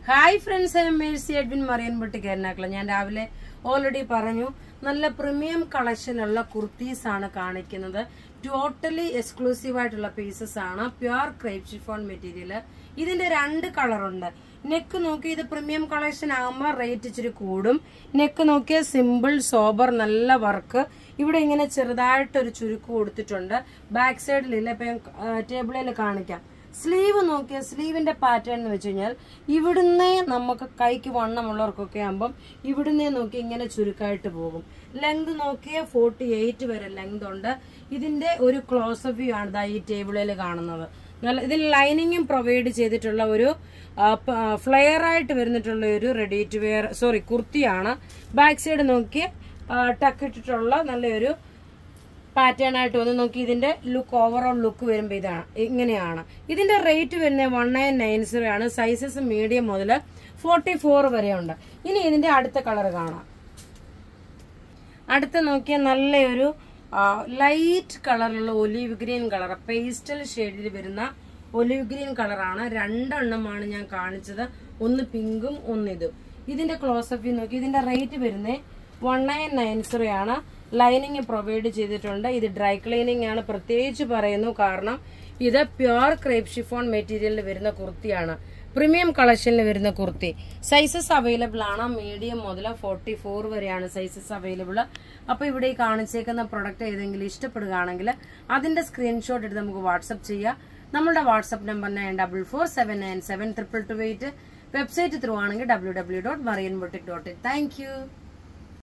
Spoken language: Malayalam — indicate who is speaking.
Speaker 1: hi friends I am Mercy Edwin Marian boutique Ernakulam ഞാൻ രാവിലെ ഓൾറെഡി പറഞ്ഞു നല്ല പ്രീമിയം കളക്ഷനുള്ള കുർത്തീസ് ആണ് കാണിക്കുന്നത് ടോട്ടലി എക്സ്ക്ലൂസീവ് ആയിട്ടുള്ള പീസസ് ആണ് പ്യുർ ക്രൈപ്പ് ഷിഫോൺ മെറ്റീരിയൽ ഇതിന്റെ രണ്ട് കളറുണ്ട് നെക്ക് നോക്കി ഇത് പ്രീമിയം കളക്ഷൻ ആകുമ്പോൾ റേറ്റ് ഇച്ചിരി കൂടും നെക്ക് നോക്കിയ സിമ്പിൾ സോബർ നല്ല വർക്ക് ഇവിടെ ഇങ്ങനെ ചെറുതായിട്ടൊരു ചുരുക്ക് കൊടുത്തിട്ടുണ്ട് ബാക്ക് സൈഡിലില്ല ഇപ്പൊ ഞാൻ ടേബിളിൽ കാണിക്കാം സ്ലീവ് നോക്കിയ സ്ലീവിന്റെ പാറ്റേൺ എന്ന് വെച്ച് കഴിഞ്ഞാൽ ഇവിടുന്നേ നമുക്ക് കൈക്ക് വണ്ണമുള്ളവർക്കൊക്കെ ആകുമ്പം ഇവിടുന്നേ നോക്കി ഇങ്ങനെ ചുരുക്കായിട്ട് പോകും ലെങ്ത് നോക്കിയ ഫോർട്ടി എയ്റ്റ് വരെ ലെങ്ത് ഉണ്ട് ഇതിന്റെ ഒരു ക്ലോസപ്പ് വ്യൂ ആണ് ദാ ഈ ടേബിളിൽ കാണുന്നത് നല്ല ഇതിൽ ലൈനിങ്ങും പ്രൊവൈഡ് ചെയ്തിട്ടുള്ള ഒരു ഫ്ലെയർ ആയിട്ട് വരുന്നിട്ടുള്ള ഒരു റെഡി ടു വെയർ സോറി കുർത്തിയാണ് ബാക്ക് സൈഡ് നോക്കി ടക്കിട്ടിട്ടുള്ള നല്ലൊരു പാറ്റേൺ ആയിട്ട് വന്ന് നോക്കി ഇതിന്റെ ലുക്ക് ഓവറോൾ ലുക്ക് വരുമ്പോൾ ഇതാണ് ഇങ്ങനെയാണ് ഇതിന്റെ റേറ്റ് വരുന്നത് വൺ നയൻ നയൻ സീറോ ആണ് സൈസസ് മീഡിയം മുതൽ ഫോർട്ടി ഫോർ വരെ ഉണ്ട് ഇനി ഇതിന്റെ അടുത്ത കളർ കാണാം അടുത്ത നോക്കിയാൽ നല്ലൊരു ലൈറ്റ് കളറിലുള്ള ഒലിവ് ഗ്രീൻ കളർ പേസ്റ്റൽ ഷെയ്ഡിൽ വരുന്ന ഒലിവ് ഗ്രീൻ കളറാണ് രണ്ടെണ്ണമാണ് ഞാൻ കാണിച്ചത് ഒന്ന് പിങ്കും ഒന്ന് ഇതും ഇതിന്റെ ക്ലോസപ്പ് നോക്കി ഇതിന്റെ റേറ്റ് വരുന്നത് വൺ നയൻ നയൻ സീറോ ആണ് ലൈനിങ് പ്രൊവൈഡ് ചെയ്തിട്ടുണ്ട് ഇത് ഡ്രൈ ക്ലീനിങ് ആണ് പ്രത്യേകിച്ച് പറയുന്നു കാരണം ഇത് പ്യുർ ക്രേപ്പ് ഷിഫോൺ മെറ്റീരിയലിൽ വരുന്ന കുർത്തിയാണ് പ്രീമിയം കളക്ഷനിൽ വരുന്ന കുർത്തി സൈസസ് അവൈലബിൾ ആണ് മീഡിയം മുതൽ ഫോർട്ടി ഫോർ വരെയാണ് സൈസസ് അവൈലബിൾ അപ്പൊ ഇവിടെ ഈ കാണിച്ചേക്കുന്ന പ്രൊഡക്റ്റ് ഏതെങ്കിലും ഇഷ്ടപ്പെടുകയാണെങ്കിൽ അതിന്റെ സ്ക്രീൻഷോട്ട് എടുത്ത് നമുക്ക് വാട്സപ്പ് ചെയ്യാം നമ്മുടെ WhatsApp number nine double four seven nine seven triple two eight website through ആണെങ്കിൽ W W dot Marian boutique dot in thank U